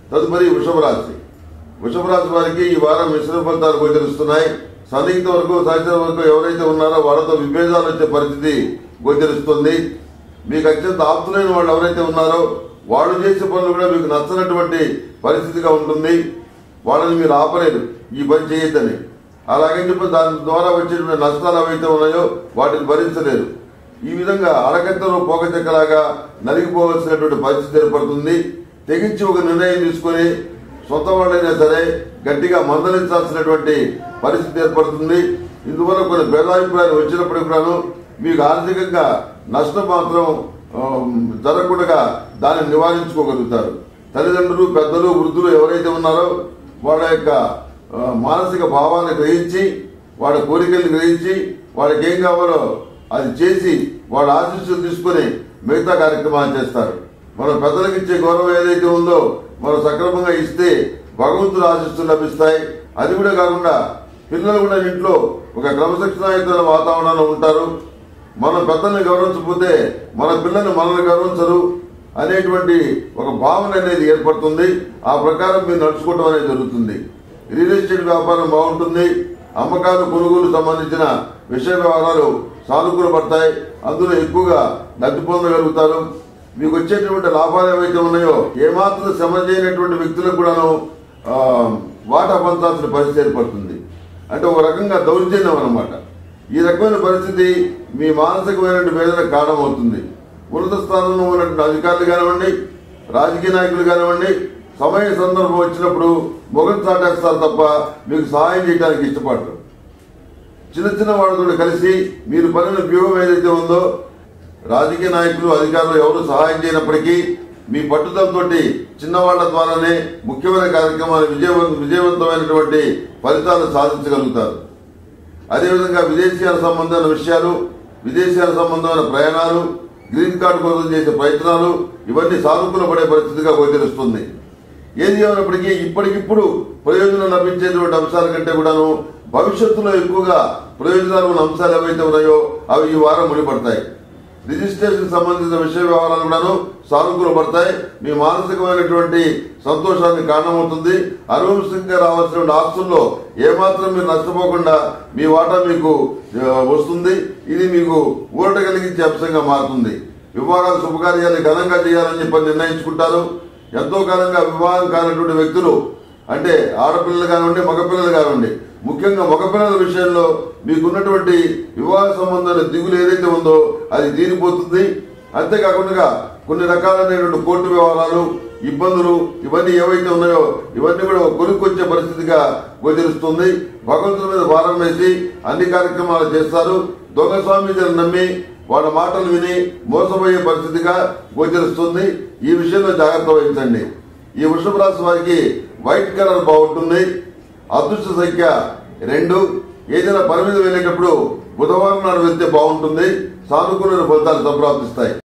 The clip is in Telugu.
తదుపరి వృషభ రాశి వృషభ రాశి వారికి ఈ వారం మిశ్రమ ఫలితాలు గోచరిస్తున్నాయి సన్నిహిత వరకు సహచర వరకు ఎవరైతే ఉన్నారో వాళ్ళతో విభేదాలు వచ్చే పరిస్థితి గోచరిస్తుంది మీకు అత్యంత ఆప్తులైన వాళ్ళు ఎవరైతే ఉన్నారో వాళ్ళు చేసే పనులు కూడా మీకు నచ్చనటువంటి పరిస్థితిగా ఉంటుంది వాళ్ళని మీరు ఆపలేరు ఈ పని చేయొద్దని అలాగని చెప్పి దాని ద్వారా వచ్చేటువంటి నష్టాలు ఏవైతే ఉన్నాయో వాటిని భరించలేరు ఈ విధంగా అరగంటలో పోక చెక్కలాగా నలిగిపోవలసినటువంటి పరిస్థితి ఏర్పడుతుంది తెగించి ఒక నిర్ణయం తీసుకొని సొంత వాళ్ళైనా సరే గట్టిగా మందలించాల్సినటువంటి పరిస్థితి ఏర్పడుతుంది ఇందువల్ల కొన్ని భేదాభిప్రాయాలు వచ్చినప్పటికి కూడాను మీకు ఆర్థికంగా నష్టం మాత్రం ఆ, జరగకుండా దాన్ని నివారించుకోగలుగుతారు తల్లిదండ్రులు పెద్దలు వృద్ధులు ఎవరైతే ఉన్నారో వాళ్ళ యొక్క ఆ, మానసిక భావాన్ని గ్రహించి వాళ్ళ కోరికల్ని గ్రహించి వాళ్ళకి ఏం కావాలో అది చేసి వాళ్ళ ఆశీస్సులు తీసుకొని మిగతా కార్యక్రమాలు చేస్తారు మన పెద్దలకు ఇచ్చే గౌరవం ఏదైతే ఉందో మనం సక్రమంగా ఇస్తే భగవంతుడు ఆశీస్సులు లభిస్తాయి అది కూడా కాకుండా పిల్లలు కూడా ఇంట్లో ఒక క్రమశిక్షణాయుత వాతావరణంలో ఉంటారు మనం పెద్దల్ని గౌరవించకపోతే మన పిల్లలు మనల్ని గౌరవించరు అనేటువంటి ఒక భావన అనేది ఏర్పడుతుంది ఆ ప్రకారం మీరు నడుచుకోవడం అనేది జరుగుతుంది రియల్ ఎస్టేట్ వ్యాపారం బాగుంటుంది అమ్మకాలు కొనుగోలు సంబంధించిన విషయ వ్యవహారాలు సానుకూల పడతాయి అందులో ఎక్కువగా లబ్ధి పొందగలుగుతారు మీకు వచ్చేటువంటి లాభాలు ఏవైతే ఉన్నాయో ఏమాత్రం శ్రమ చేయనటువంటి వ్యక్తులకు కూడాను ఆ, వాటా పంచాల్సిన పరిస్థితి ఏర్పడుతుంది అంటే ఒక రకంగా దౌర్జన్యం అన్నమాట ఈ రకమైన పరిస్థితి మీ మానసికమైనటువంటి వేదన కారణమవుతుంది ఉన్నత స్థానంలో ఉన్నటువంటి అధికారులు కానివ్వండి రాజకీయ నాయకులు కానివ్వండి సమయ సందర్భం వచ్చినప్పుడు మొగం చాటేస్తారు తప్ప మీకు సహాయం చేయడానికి ఇష్టపడరు చిన్న చిన్న వాళ్ళతో కలిసి మీరు పనిన వ్యూహం ఏదైతే ఉందో రాజకీయ నాయకులు అధికారులు ఎవరు సహాయం చేయనప్పటికీ మీ పట్టుదలతో చిన్నవాళ్ల ద్వారానే ముఖ్యమైన కార్యక్రమాలు విజయవంత విజయవంతమైనటువంటి ఫలితాలు సాధించగలుగుతారు అదేవిధంగా విదేశీయాల సంబంధమైన విషయాలు విదేశీయాల సంబంధమైన ప్రయాణాలు గ్రీన్ కార్డు కోసం చేసే ప్రయత్నాలు ఇవన్నీ సానుకూల పడే పరిస్థితిగా గోచరిస్తుంది ఏది ఏమైనప్పటికీ ఇప్పటికిప్పుడు ప్రయోజనం లభించేటువంటి అంశాల కంటే కూడాను భవిష్యత్తులో ఎక్కువగా ప్రయోజనాలు ఉన్న అంశాలు ఏవైతే ఉన్నాయో అవి ఈ వారం ముడిపడతాయి రిజిస్ట్రేషన్ సంబంధించిన విషయ వ్యవహారాలు కూడాను సానుకూల పడతాయి మీ మానసికమైనటువంటి సంతోషానికి కారణమవుతుంది అనువంశంగా రావాల్సిన ఆస్తుల్లో ఏమాత్రం మీరు నష్టపోకుండా మీ వాటా మీకు ఆ, వస్తుంది ఇది మీకు ఊరట కలిగించే అంశంగా మారుతుంది వివాహాలు శుభకార్యాలు ఘనంగా చేయాలని చెప్పి నిర్ణయించుకుంటారు ఎంతో కాలంగా వివాహం కానటువంటి వ్యక్తులు అంటే ఆడపిల్లలు కానివ్వండి మగపిల్లలు కానివ్వండి ముఖ్యంగా మగపిల్లల విషయంలో మీకున్నటువంటి వివాహ సంబంధమైన దిగులు ఏదైతే ఉందో అది తీరిపోతుంది అంతేకాకుండా కొన్ని రకాలైనటువంటి కోర్టు వ్యవహారాలు ఇబ్బందులు ఇవన్నీ ఏవైతే ఉన్నాయో ఇవన్నీ కూడా ఒక కొనుక్కొచ్చే పరిస్థితిగా గోచరిస్తుంది భగవంతుని మీద భారం వేసి అన్ని కార్యక్రమాలు చేస్తారు దొంగ స్వామీజీని నమ్మి వాళ్ళ మాటలు విని మోసపోయే పరిస్థితిగా గోచరిస్తుంది ఈ విషయంలో జాగ్రత్త వహించండి ఈ వృషభ రాశి వారికి వైట్ కలర్ బాగుంటుంది అదృష్ట సంఖ్య రెండు ఏదైనా పని మీద వెళ్ళేటప్పుడు బుధవారం నాడు వెళ్తే బాగుంటుంది సానుకూల ఫలితాలు సంప్రాప్తిస్తాయి